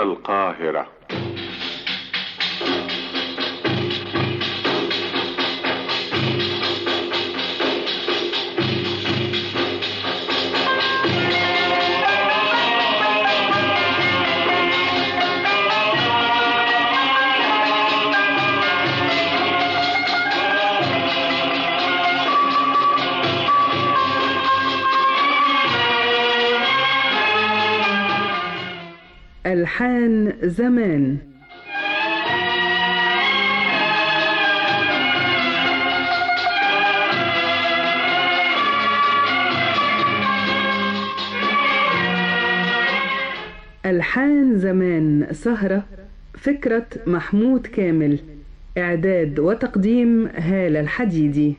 هنا القاهرة ألحان زمان ألحان زمان سهرة فكرة محمود كامل إعداد وتقديم هالة الحديدي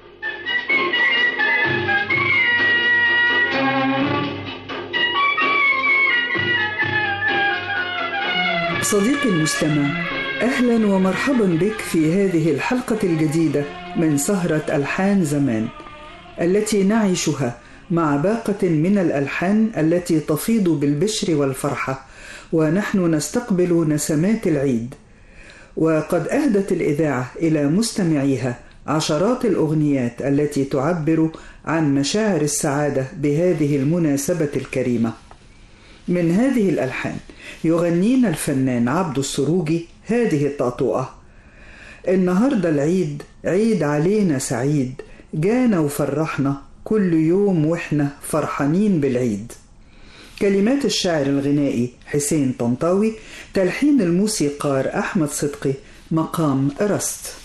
صديقي المستمع اهلا ومرحبا بك في هذه الحلقه الجديده من سهره الحان زمان التي نعيشها مع باقه من الالحان التي تفيض بالبشر والفرحه ونحن نستقبل نسمات العيد وقد اهدت الاذاعه الى مستمعيها عشرات الاغنيات التي تعبر عن مشاعر السعاده بهذه المناسبه الكريمه من هذه الالحان يغنينا الفنان عبد السروجي هذه الطأطوأة النهاردة العيد عيد علينا سعيد جانا وفرحنا كل يوم واحنا فرحانين بالعيد كلمات الشاعر الغنائي حسين طنطاوي تلحين الموسيقار أحمد صدقي مقام أرست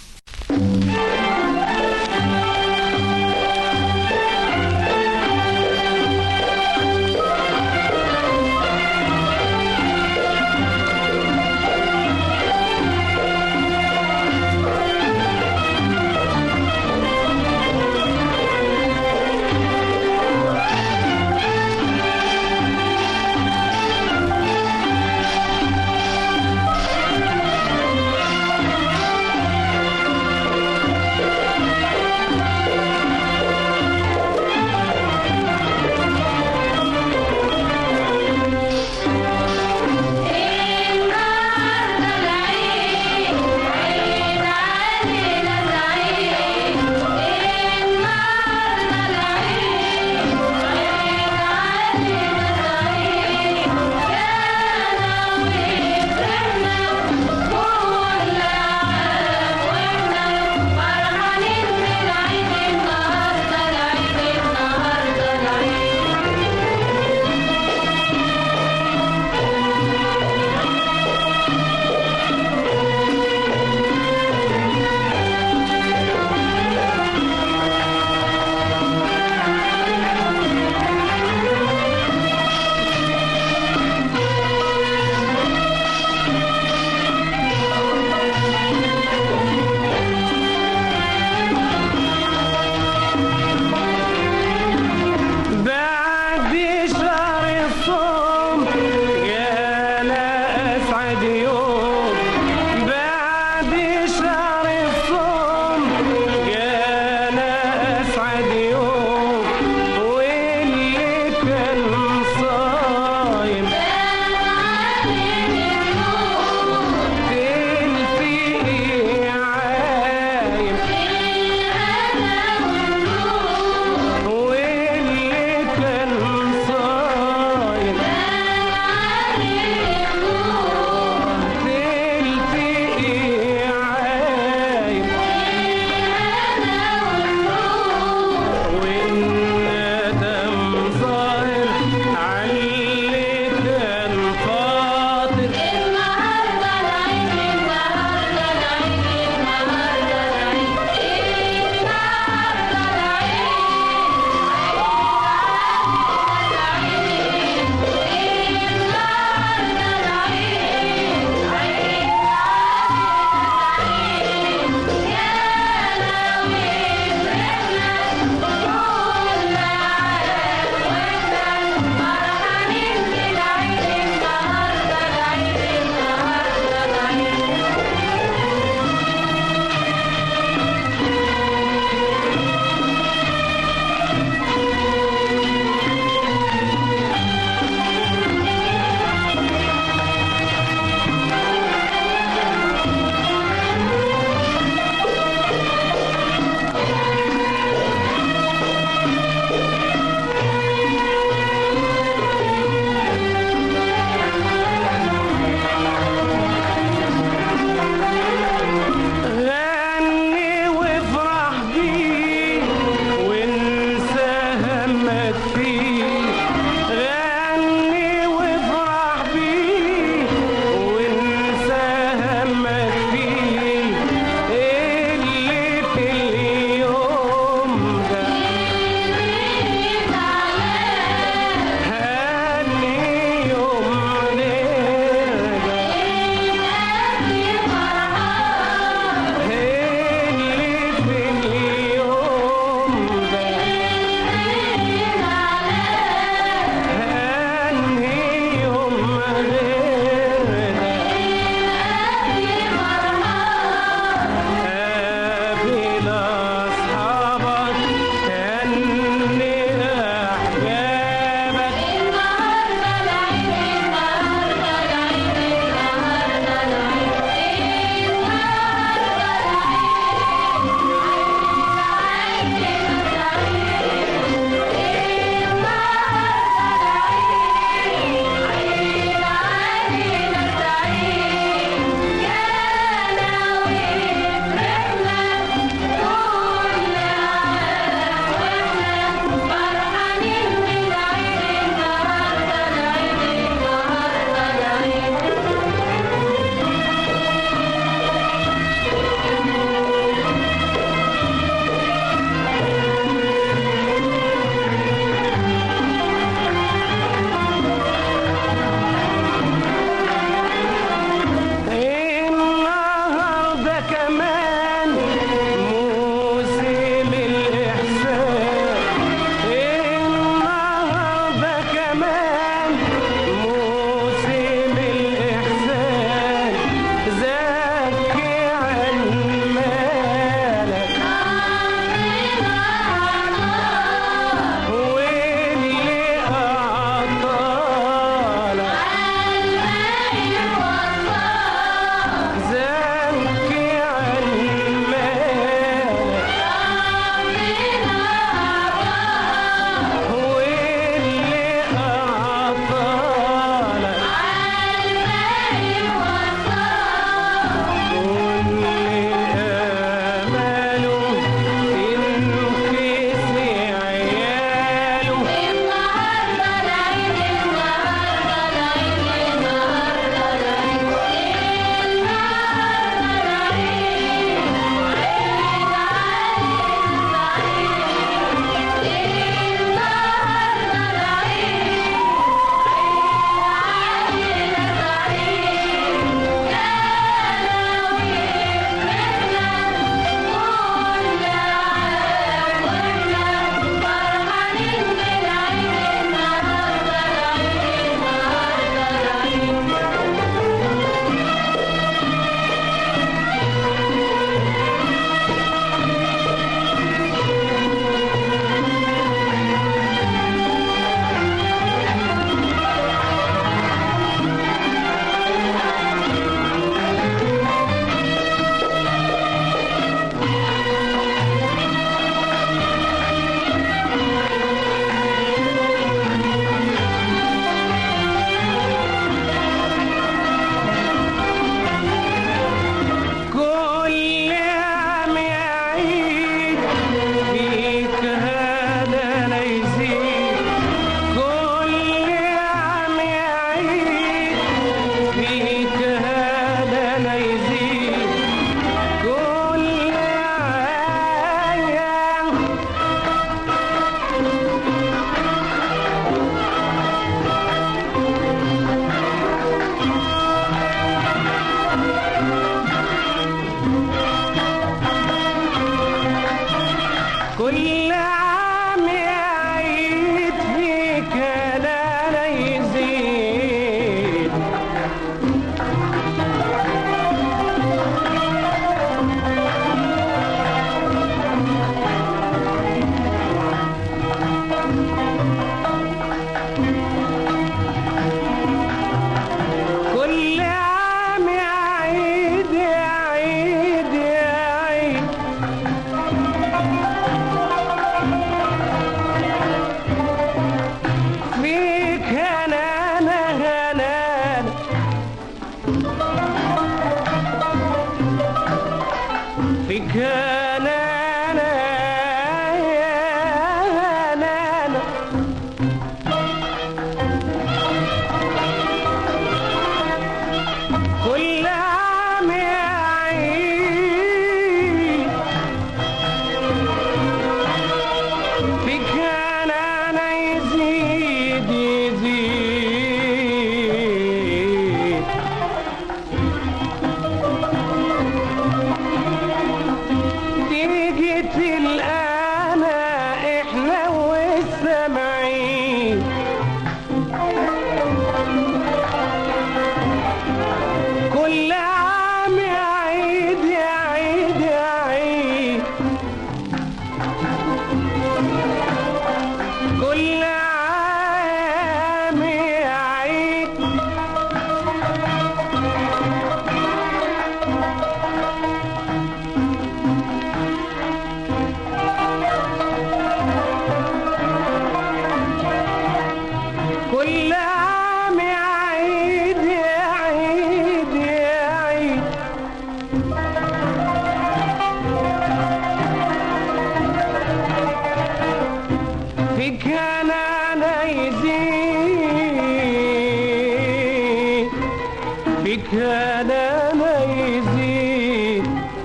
بك انا ما يزيد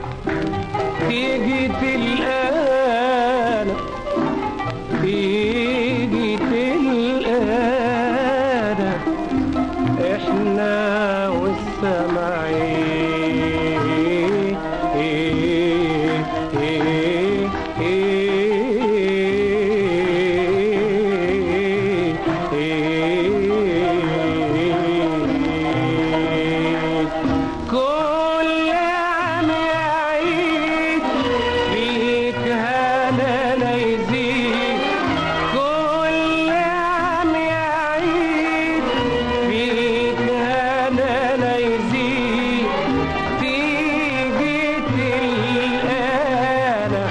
تيجي تلقانا تيجي تلقانا احنا والسماعين إيه إيه إيه إيه كل عام يعيد فيك هنا لا يزيد كل عام يعيد فيك هنا لا يزيد تيجي تلقانا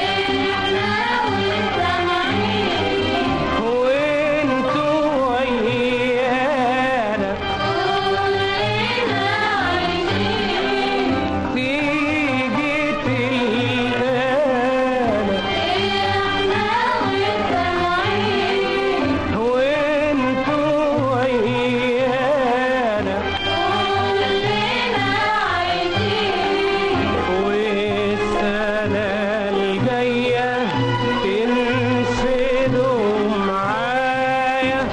وانتوا ويانا تيجي تلقانا وانتوا ويانا والسنة الجاية تنسدوا معايا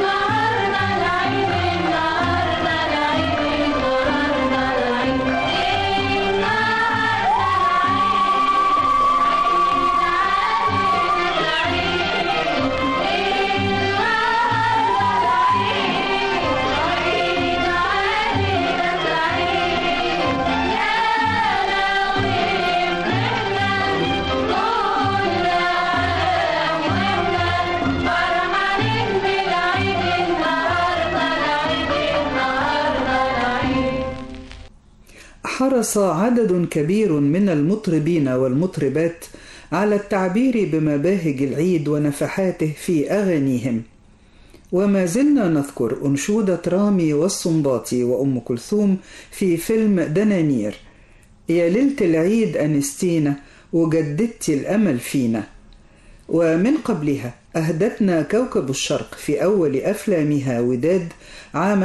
حرص عدد كبير من المطربين والمطربات على التعبير بمباهج العيد ونفحاته في اغانيهم وما زلنا نذكر انشوده رامي والصنباطي وام كلثوم في فيلم دنانير يا ليله العيد انستينا وجددت الامل فينا ومن قبلها أهدتنا كوكب الشرق في أول أفلامها وداد عام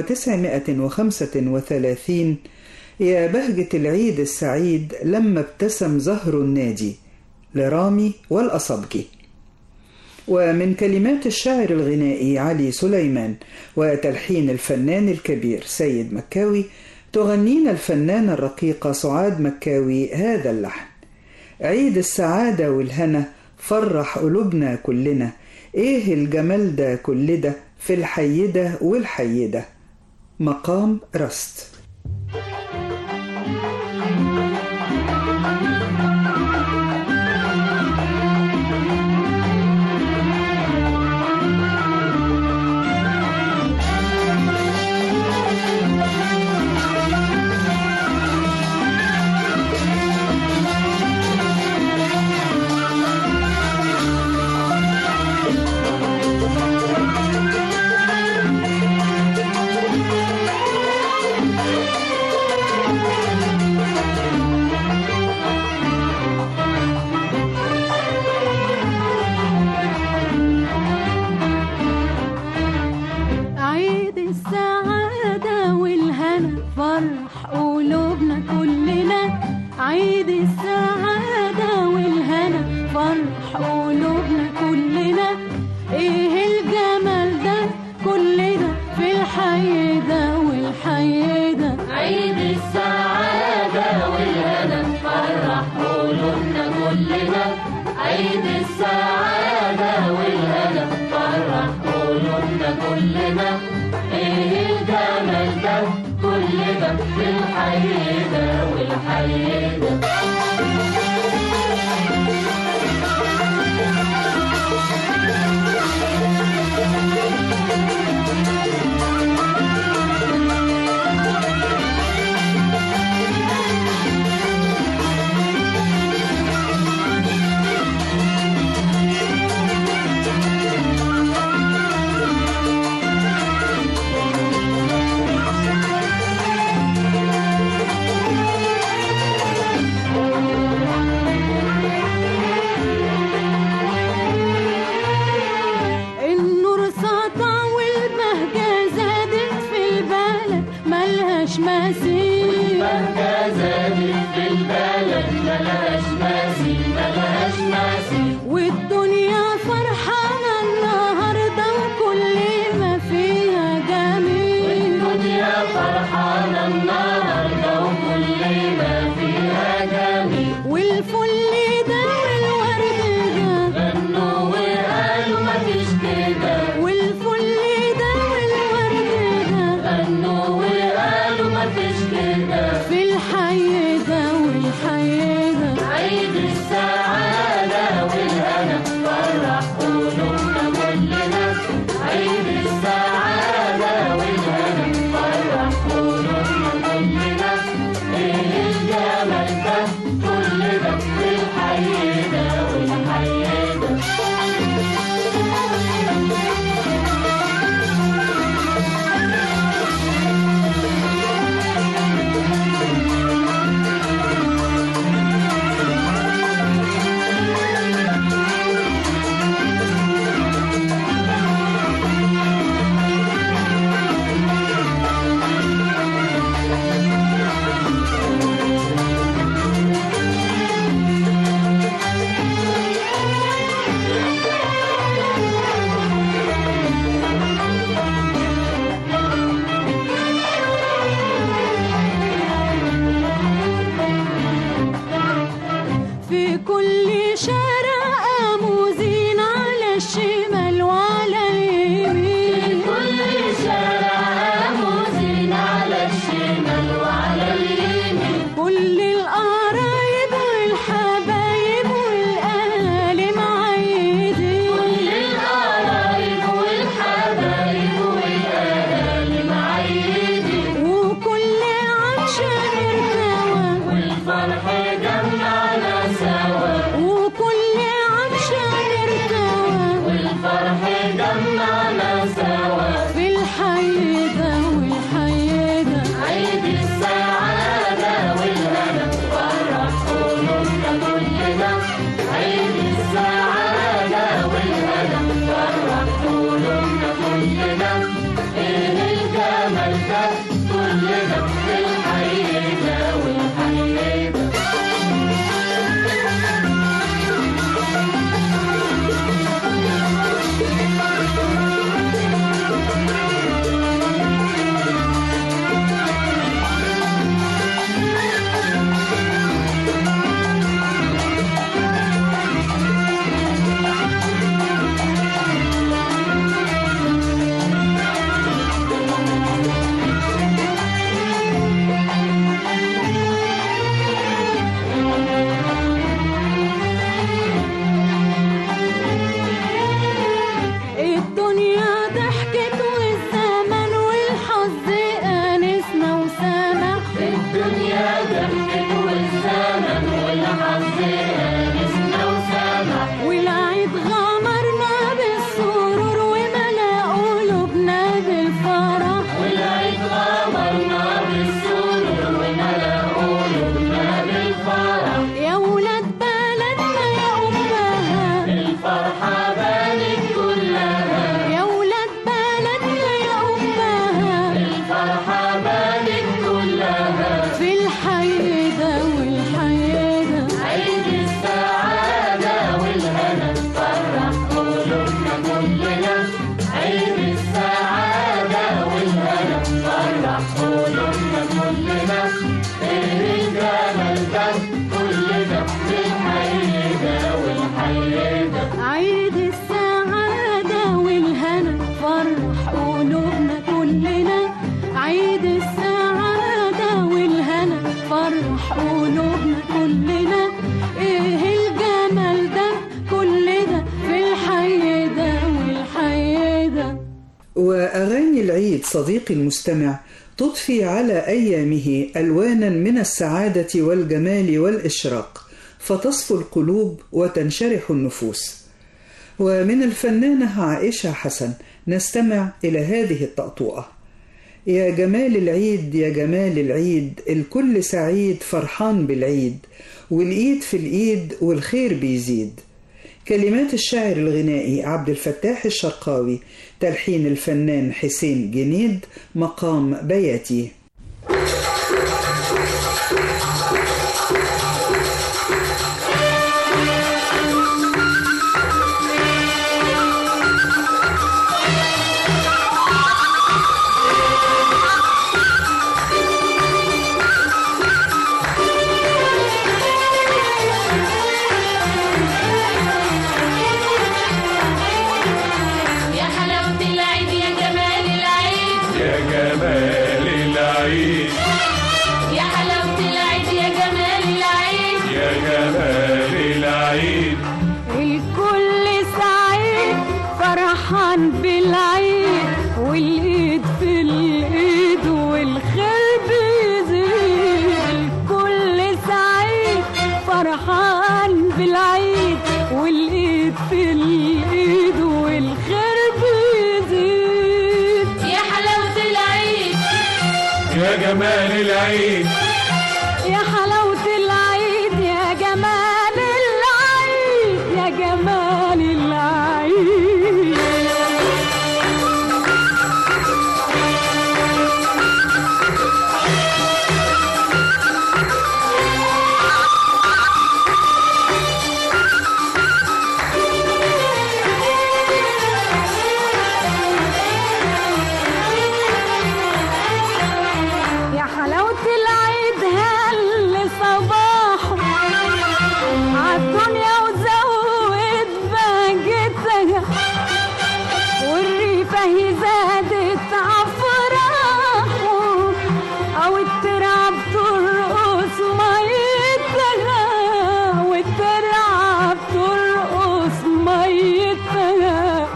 1935 يا بهجة العيد السعيد لما ابتسم زهر النادي لرامي والأصبجي ومن كلمات الشاعر الغنائي علي سليمان وتلحين الفنان الكبير سيد مكاوي تغنينا الفنانة الرقيقة سعاد مكاوي هذا اللحن عيد السعادة والهنا فرح قلوبنا كلنا ايه الجمال ده كل ده في الحيدة والحيدة مقام رست عيد السعادة والهنا فرح قلوبنا كلنا عيد السعادة والهنا فرح قلوبنا كلنا ايه الجمال ده كل ده في الحي ده والحي ده عيد السعادة والهنا فرح قلوبنا كلنا عيد السعادة والهنا فرح قلوبنا كلنا ايه الجمال ده كل ده في الحي ده والحي ده ملهاش مثيل بهجة زادت في البلد ملهاش مثيل ملهاش مثيل والدنيا فرحانة النهاردة وكل ما فيها جميل الدنيا فرحانة النهاردة وكل ما فيها جميل والفل ده والورد ده غنوا وقالوا مفيش كده والفل ده والورد ده غنوا وقالوا مفيش كده في الحي ده والحي ده عيد السعادة والهنا فرح قلوبنا كلنا عيد السعادة والهنا فرح قلوبنا كلنا ايه الجمال ده كل ده في الحي ده والحي ده في كل شارع قاموزين على الشمال وعلى اليمين كل شارع موزين على الشمال وعلى اليمين كل القرايب والحبايب والاهالي معيدين كل القرايب والحبايب والاهالي معيدين وكل عطشان ارتوى والفرح جمعنا سوا وكل عطشان ارتوى والفرح جمعنا سوا في الحي ده والحي ده عيد السعادة والهنا فرح قلوبنا كلنا عيد السعادة والهنا فرح قلوبنا كلنا ايه الجمال ده كل ده في الحي ده والحي ده الدنيا ضحكت والزمن والحظ انسنا وسمح الدنيا ضحكت والزمن والحظ انسنا وسمح والعيد غمرنا بالسرور وملا قلوبنا بالفرح والعيد غمرنا بالسرور وملا قلوبنا بالفرح يا ولاد بلدنا يا أمها الفرحة بانت كلها يا ولاد بلدنا يا أمها الفرحة بانت كلها في الحي ده والحي ده عيد السعادة والهنا فرح قلوبنا كلنا عيد السعادة والهنا فرح قلوبنا كلنا ايه الجمال ده كل ده في الحي ده والحي ده عيد السعادة والهنا فرح قلوبنا كلنا عيد السعادة والهنا فرح قلوبنا كلنا ايه الجمال ده كل ده في الحي ده والحي ده وأغاني العيد صديقي المستمع تضفي على أيامه ألوانا من السعادة والجمال والإشراق فتصفو القلوب وتنشرح النفوس ومن الفنانة عائشة حسن نستمع إلى هذه الطأطوأة يا جمال العيد يا جمال العيد الكل سعيد فرحان بالعيد والإيد في الإيد والخير بيزيد كلمات الشاعر الغنائي عبد الفتاح الشرقاوي تلحين الفنان حسين جنيد مقام بياتي العيد يا حلاوة العيد يا جمال العيد يا جمال العيد الكل سعيد فرحان بالعيد والايد في الايد والخير بيزيد الكل سعيد فرحان بالعيد والايد في الايد والخير بيزيد يا حلاوة العيد يا جمال العيد يا حلاوة العيد يا جمال العيد يا جمال العيد يا حلاوة العيد هل صباحه عالدنيا وزود بهجتها والريفة هي زادت عفراحه أو الترعة بترقص ميتها والترعة بترقص ميتها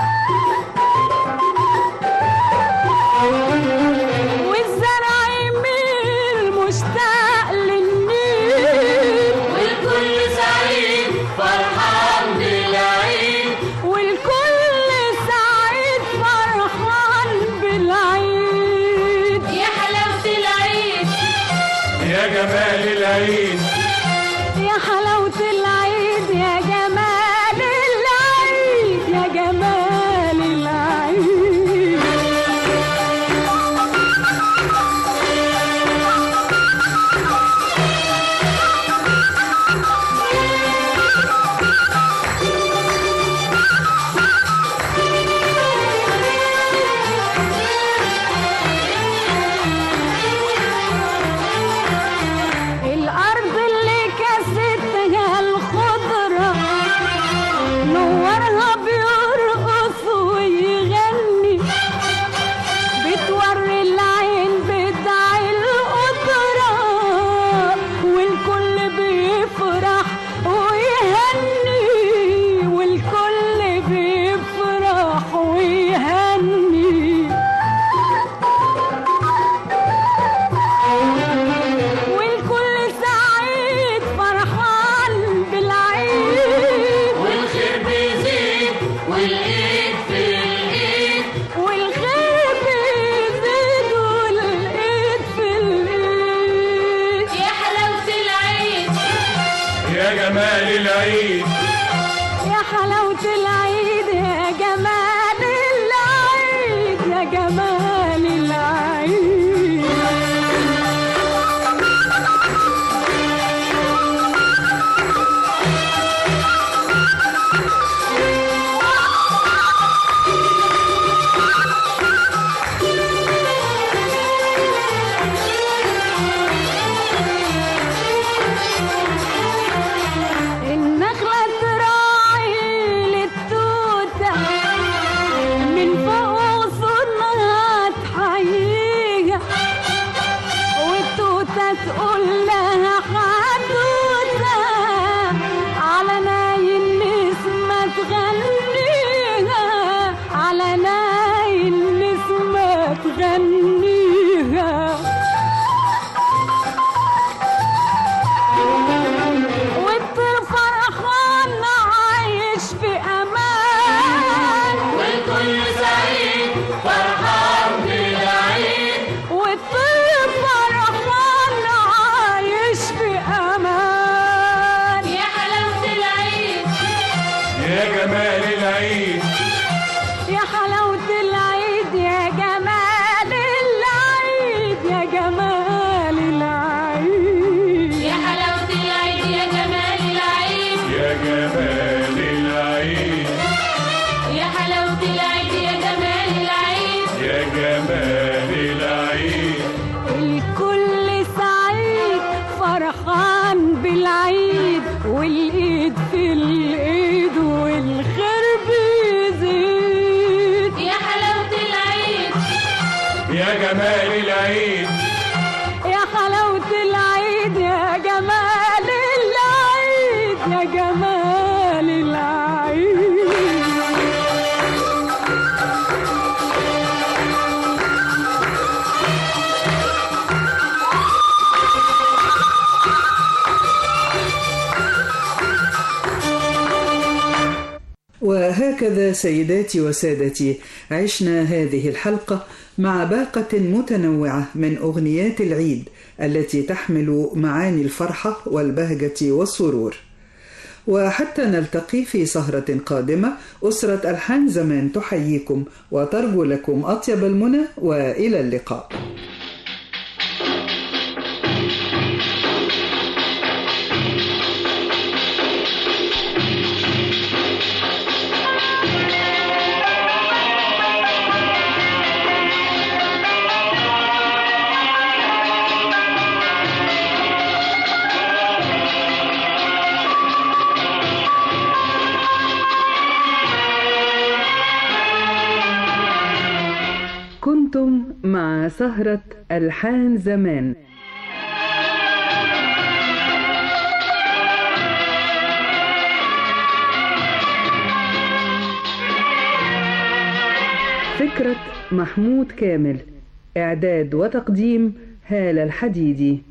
والزرع يميل مشتاق للنيل والكل سعيد فرحان بالعيد والكل سعيد فرحان بالعيد يا حلاوة العيد يا جمال العيد يا حلاوة العيد يا جمال العيد يا جمال العيد الأرض اللي كستها الخضرة نورها بيرقص ويغني بتوري العين بتاع القدرة والكل بيفرح ويهني والكل بيفرح ويهني والكل سعيد فرحان بالعيد والخير بيزيد والايد في الايد والخير بيزيد والايد في الايد يا حلاوة العيد يا جمال العيد يا حلاوة العيد يا جمال العيد يا جمال العيد النخلة تراعي للتوتة من فوق غصونها تحييها والتوتة تقول لها حدوتة على نايل نسمة تغنيها على نايل نسمة تغنيها والطير فرحان عايش في امان والكل سعيد فرحان بالعيد والطير فرحان وهكذا سيداتي وسادتي عشنا هذه الحلقة مع باقة متنوعة من أغنيات العيد التي تحمل معاني الفرحة والبهجة والسرور وحتى نلتقي في سهرة قادمة أسرة ألحان زمان تحييكم وترجو لكم أطيب المنى وإلى اللقاء كنتم مع سهرة ألحان زمان فكرة محمود كامل إعداد وتقديم هالة الحديدي